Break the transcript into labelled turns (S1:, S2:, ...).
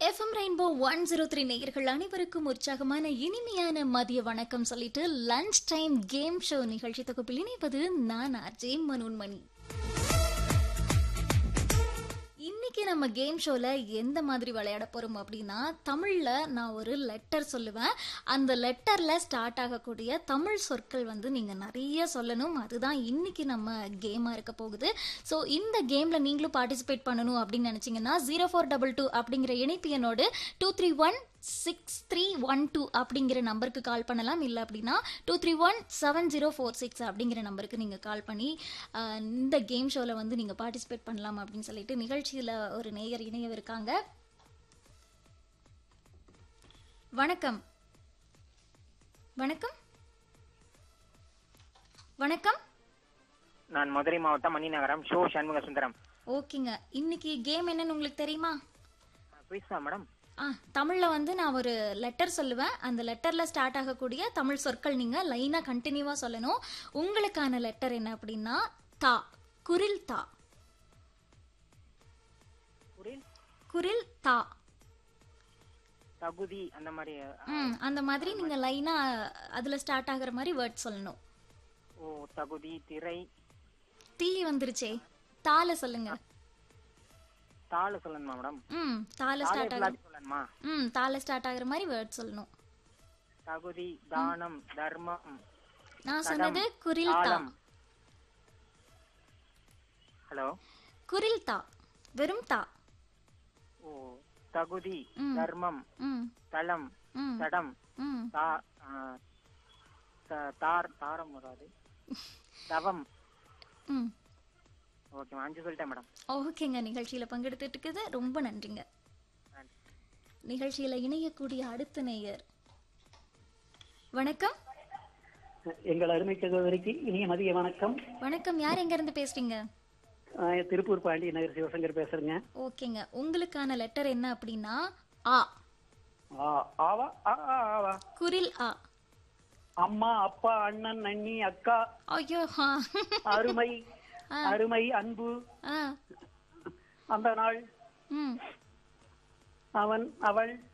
S1: FM rainbow one zero three நேயர்கள் அனைவருக்கும் உற்சாகமான இனிமையான மதிய வணக்கம் சொல்லிட்டு லஞ்ச் டைம் கேம் ஷோ நிகழ்ச்சி தொகுப்பில் இணைவது நான் அஜய் மனோன்மணி இன்னைக்கு நம்ம கேம் ஷோல எந்த மாதிரி விளையாட போறோம் அப்படின்னா தமிழ்ல நான் ஒரு லெட்டர் சொல்லுவேன் அந்த லெட்டர்ல ஸ்டார்ட் ஆகக்கூடிய தமிழ் சொற்கள் வந்து நீங்க நிறைய சொல்லணும் அதுதான் இன்னைக்கு நம்ம கேமா இருக்க போகுது ஸோ இந்த கேம்ல நீங்களும் பார்ட்டிசிபேட் பண்ணணும் அப்படின்னு நினைச்சீங்கன்னா ஜீரோ ஃபோர் டபுள் டூ அப்படிங்கிற இணைப்பு எண்ணோடு two three one six three one two அப்படிங்கிற நம்பருக்கு கால் பண்ணலாம் இல்லை அப்படின்னா two three one seven zero four six அப்படிங்கிற நம்பருக்கு நீங்கள் கால் பண்ணி ஆஹ், இந்த கேம் ஷோவில் வந்து நீங்கள் பார்ட்டிசிபேட் பண்ணலாம் அப்படின்னு சொல்லிட்டு நிகழ்ச்சியில் ஒரு நேயர் இணையவிருக்காங்க வணக்கம் வணக்கம் வணக்கம்
S2: நான் மதுரை மாவட்டம் மணிநகரம் ஷோ சண்முக சுந்தரம்
S1: ஓகேங்க இன்னைக்கு கேம் என்னன்னு உங்களுக்கு தெரியுமா
S2: குயிஸா மேடம்
S1: ஆ தமிழில் வந்து நான் ஒரு லெட்டர் சொல்லுவேன் அந்த லெட்டரில் ஸ்டார்ட் ஆகக்கூடிய தமிழ் சொற்கள் நீங்கள் லைனாக கண்டினியூவாக சொல்லணும் உங்களுக்கான லெட்டர் என்ன அப்படின்னா தா குரில் தா
S2: குரில்
S1: குரில் தா
S2: தகுதி அந்த மாதிரி
S1: ம் அந்த மாதிரி நீங்கள் லைனாக அதில் ஸ்டார்ட் ஆகுற மாதிரி வேர்ட் சொல்லணும்
S2: ஓ தகுதி திரை
S1: தீ வந்துருச்சே தால சொல்லுங்க
S2: தாள சொல்லணுமா மேடம்
S1: ம் தால
S2: தாளை
S1: ஸ்டார்ட் ஆகுற
S2: எல்லாத்தையும் சொல்லணுமா
S1: ம் தால ஸ்டார்ட் ஆகுற மாதிரி வேர்ட் சொல்லணும்
S2: தகுதி தானம் தர்மம்
S1: நான் சொன்னது குரில் தா
S2: தாளம் ஹலோ
S1: குரில் தா வெறும் தா
S2: ஓ தகுதி தர்மம்
S1: ம்
S2: தளம்
S1: ம்
S2: தடம்
S1: ம்
S2: தா ஆ, த- தார் தாரம் வராது தவம்
S1: ம்
S2: ஓகே அஞ்சு சொல்லிட்டேன் மேடம்
S1: ஓகேங்க நிகழ்ச்சியில பங்கெடுத்துட்டு இருக்குது ரொம்ப நன்றிங்க
S2: நன்றி.
S1: நிகழ்ச்சியில இணையக்கூடிய அடுத்த நேயர் வணக்கம்
S3: எங்கள் அருமை சகோதரிக்கு இனிய மதிய வணக்கம்
S1: வணக்கம் யார் எங்க இருந்து பேசுறீங்க
S3: ஆஹ் திருப்பூர் பாண்டி நகர் சிவசங்கர் பேசுறேங்க
S1: ஓகேங்க உங்களுக்கான லெட்டர் என்ன அப்படின்னா ஆ
S3: ஆ, ஆவா ஆ, ஆ, ஆவா
S1: குரில் ஆ
S3: அம்மா அப்பா அண்ணன் அண்ணி அக்கா
S1: ஐயோ ஆ.
S3: அருமை அருமை அன்பு
S1: ஆ
S3: அந்த நாள்
S1: ம்
S3: அவன் அவள்